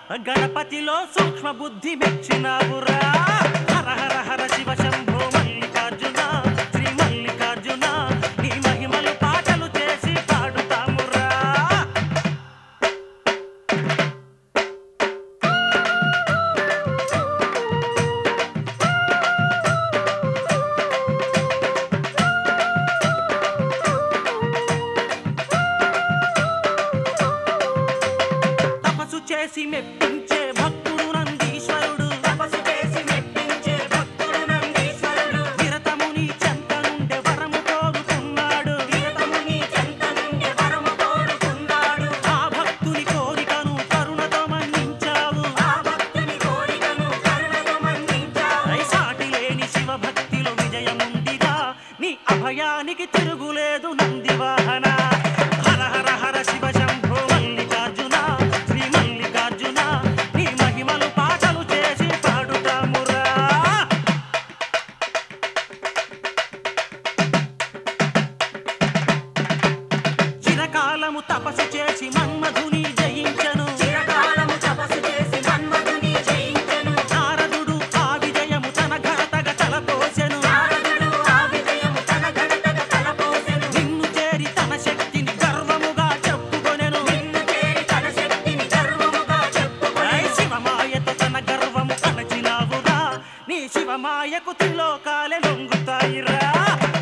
గణపతిలో సూక్ష్మ బుద్ధి మెచ్చినావురా హర హర హర శివ శంభో మల్లికార్జున శ్రీ మల్లికార్జున నీ మహిమలు పాటలు చేసి పాడుతామురా తపస్సు చేసి మెప్పించే భక్తుడు నందీశ్వరుడు తపస్సు చేసి మెప్పించే భక్తుడు నందీశ్వరుడు నిరతముని చెంత నుండి వరము కోరుతున్నాడు నిరతముని చెంత నుండి వరము కోరుకున్నాడు ఆ భక్తుని కోరికను కరుణతో మన్నించావు ఆ భక్తుని కోరికను కరుణతో మన్నించావు ఐ సాటి లేని శివ భక్తిలో విజయముందిగా నీ అభయానికి తిరుగులేదు నంది వాహన హర హర హర శివ శంభో మల్లికార్జున శ్రీ మల్లికార్జున నీ మహిమలు పాటలు చేసి పాడుతామురా చిరకాలము తపస్సు చేసి మన్మధుని జయించను చిరకాలము తపస్సు చేసి మన్మధుని జయించెను నారదుడు ఆ విజయము తన ఘనతగ తలపోసెను నారదుడు ఆ విజయము తన ఘనతగ తలపోసెను నిన్ను చేరి తన శక్తిని గర్వముగా చెప్పుకొనెను నిన్ను చేరి తన శక్తిని గర్వముగా ఐ చెప్పుకొనెను శివమాయతో తన గర్వము అణచినావురా నీ శివమాయకు త్రిలోకాలే లొంగుతాయిరా